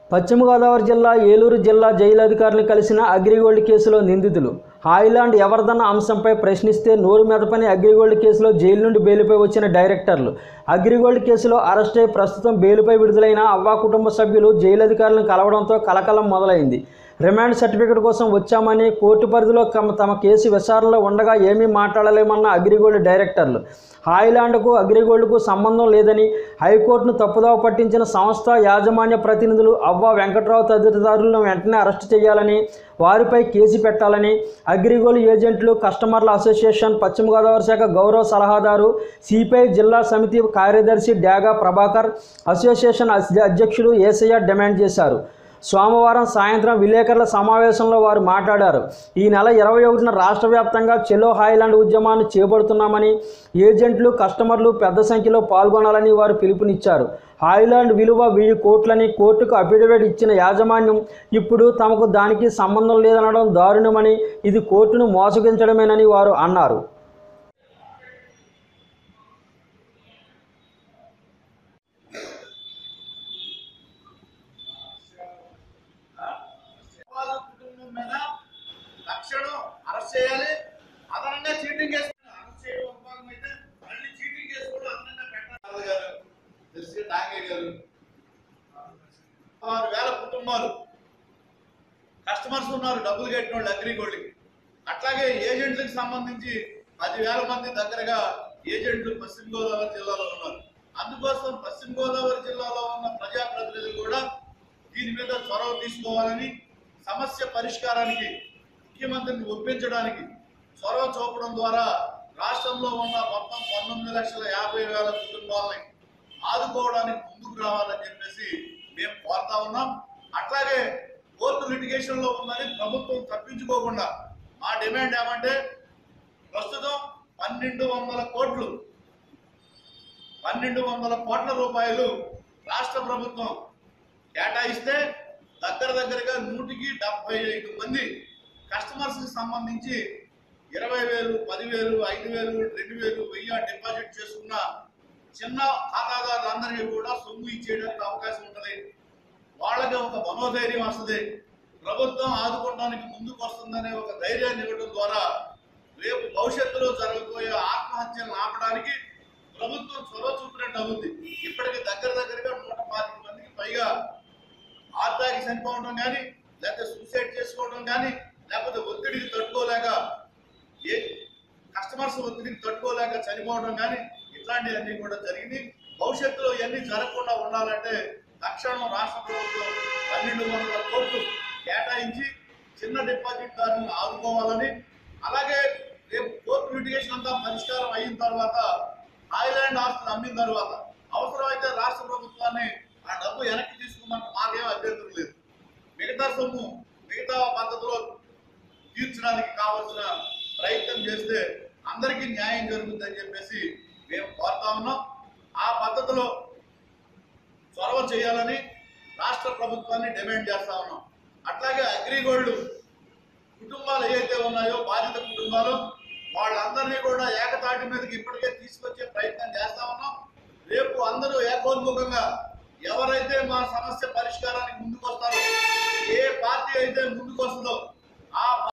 పశ్చిమ గోదావరి జిల్లా ఏలూరు జిల్లా జైలు అధికారులు కలిసిన అగ్రిగోల్డ్ కేసులో నిందితులు హాయిలాండ్ ఎవరిదన్న అంశంపై ప్రశ్నిస్తే నోరు మెదపని అగ్రిగోల్డ్ కేసులో జైలు నుండి బెయిలుపై వచ్చిన డైరెక్టర్లు అగ్రిగోల్డ్ కేసులో అరెస్ట్ అయి ప్రస్తుతం బెయిలుపై విడుదలైన అవ్వా కుటుంబ సభ్యులు జైలు అధికారులను కలవడంతో కలకలం మొదలైంది రిమాండ్ సర్టిఫికెట్ కోసం వచ్చామని కోర్టు పరిధిలో తమ తమ కేసు విచారణలో ఉండగా ఏమీ మాట్లాడలేమన్న అగ్రిగోల్డ్ డైరెక్టర్లు హాయిలాండ్కు అగ్రిగోల్డ్కు సంబంధం లేదని హైకోర్టును తప్పుదోవ పట్టించిన సంస్థ యాజమాన్య ప్రతినిధులు అవ్వ వెంకట్రావు తదితరులను వెంటనే అరెస్టు చేయాలని వారిపై కేసు పెట్టాలని అగ్రిగోల్డ్ ఏజెంట్లు కస్టమర్ల అసోసియేషన్ పశ్చిమ గోదావరి శాఖ గౌరవ సలహాదారు సిపిఐ జిల్లా సమితి కార్యదర్శి డ్యాగా ప్రభాకర్ అసోసియేషన్ అధ్య- అధ్యక్షులు ఏసయ్య డిమాండ్ చేశారు సోమవారం సాయంత్రం విలేకరుల సమావేశంలో వారు మాట్లాడారు ఈ నెల ఇరవై ఒకటిన రాష్ట్ర వ్యాప్తంగా చెలో హాయిలాండ్ ఉద్యమాన్ని చేపడుతున్నామని ఏజెంట్లు కస్టమర్లు పెద్ద సంఖ్యలో పాల్గొనాలని వారు పిలుపునిచ్చారు హాయిలాండ్ విలువ వెయ్యి కోట్లని కోర్టుకు అఫిడవిట్ ఇచ్చిన యాజమాన్యం ఇప్పుడు తమకు దానికి సంబంధం లేదనడం దారుణమని ఇది కోర్టును మోసగించడమేనని వారు అన్నారు వాళ్ళ కుటుంబం మీద తక్షణం అరెస్ట్ చేయాలి అదనంగా చీటింగ్ కేసు అరెస్ట్ చేయడం ఒక భాగం అయితే మళ్ళీ చీటింగ్ కేసు కూడా అదనంగా పెట్టాలి గారు తెలిసి డాంగే గారు ఆరు వేల కుటుంబాలు కస్టమర్స్ ఉన్నారు డబ్బులు కట్టిన వాళ్ళు అగ్రిగోల్డ్కి అట్లాగే ఏజెంట్లకు సంబంధించి పదివేల మంది దగ్గరగా ఏజెంట్లు పశ్చిమ గోదావరి జిల్లాలో ఉన్నారు అందుకోసం పశ్చిమ గోదావరి జిల్లాలో ఉన్న ప్రజాప్రతినిధులు కూడా దీని మీద చొరవ తీసుకోవాలని సమస్య పరిష్కారానికి ముఖ్యమంత్రిని ఒప్పించడానికి చొరవ చూపడం ద్వారా రాష్ట్రంలో ఉన్న మొత్తం పంతొమ్మిది లక్షల యాభై వేల కుటుంబాలని ఆదుకోవడానికి ముందుకు రావాలని చెప్పేసి మేము కోరుతా ఉన్నాం అట్లాగే కోర్టు లిటిగేషన్ లో ఉందని ప్రభుత్వం తప్పించుకోకుండా మా డిమాండ్ ఏమంటే ప్రస్తుతం పన్నెండు వందల కోట్లు పన్నెండు వందల కోట్ల రూపాయలు రాష్ట్ర ప్రభుత్వం కేటాయిస్తే దగ్గర దగ్గరగా నూటికి డెబ్బై ఐదు మంది కస్టమర్స్ కి సంబంధించి ఇరవై వేలు పదివేలు ఐదు వేలు రెండు వేలు వెయ్యి డిపాజిట్ చేసుకున్న చిన్న ఖాతాదారులందరికీ కూడా సొమ్ము ఇచ్చేయడానికి అవకాశం ఉంటుంది వాళ్ళకి ఒక మనోధైర్యం వస్తుంది ప్రభుత్వం ఆదుకోవడానికి ముందుకు వస్తుందనే ఒక ధైర్యాన్ని ఇవ్వడం ద్వారా రేపు భవిష్యత్తులో జరగబోయే ఆత్మహత్యలను ఆపడానికి ప్రభుత్వం చొరవ చూపినట్టు అవుతుంది ఇప్పటికి దగ్గర దగ్గరగా నూట పాతిక మందికి పైగా ఆత్మహత్య చనిపోవడం కానీ లేకపోతే సూసైడ్ చేసుకోవడం కానీ లేకపోతే ఒత్తిడికి తట్టుకోలేక ఏ కస్టమర్స్ ఒత్తిడికి తట్టుకోలేక చనిపోవడం కానీ ఇట్లాంటివన్నీ కూడా జరిగింది భవిష్యత్తులో ఇవన్నీ జరగకుండా ఉండాలంటే తక్షణం రాష్ట్ర ప్రభుత్వం పన్నెండు వందల కోట్లు కేటాయించి చిన్న డిపాజిట్ దారులను ఆదుకోవాలని అలాగే రేపు కోర్టు లిటిగేషన్ అంతా పరిష్కారం అయిన తర్వాత థాయిలాండ్ ఆస్తులు అమ్మిన తర్వాత అవసరమైతే రాష్ట్ర ప్రభుత్వాన్ని ఆ డబ్బు వెనక్కి తీసుకోమంటే మాకేం అభ్యంతరం లేదు మిగతా సొమ్ము మిగతా పద్ధతిలో తీర్చడానికి కావాల్సిన ప్రయత్నం చేస్తే అందరికీ న్యాయం జరుగుతుందని చెప్పేసి మేము కోరుతా ఉన్నాం ఆ పద్ధతిలో చొరవ చేయాలని రాష్ట్ర ప్రభుత్వాన్ని డిమాండ్ చేస్తా ఉన్నాం అట్లాగే అగ్రిగోల్డ్ కుటుంబాలు ఏవైతే ఉన్నాయో బాధిత కుటుంబాలు వాళ్ళందరినీ కూడా ఏకతాటి మీదకి ఇప్పటికే తీసుకొచ్చే ప్రయత్నం చేస్తా ఉన్నాం రేపు అందరూ ఏకోన్ముఖంగా ఎవరైతే మా సమస్య పరిష్కారానికి ముందుకు వస్తారో ఏ పార్టీ అయితే ముందుకు వస్తుందో ఆ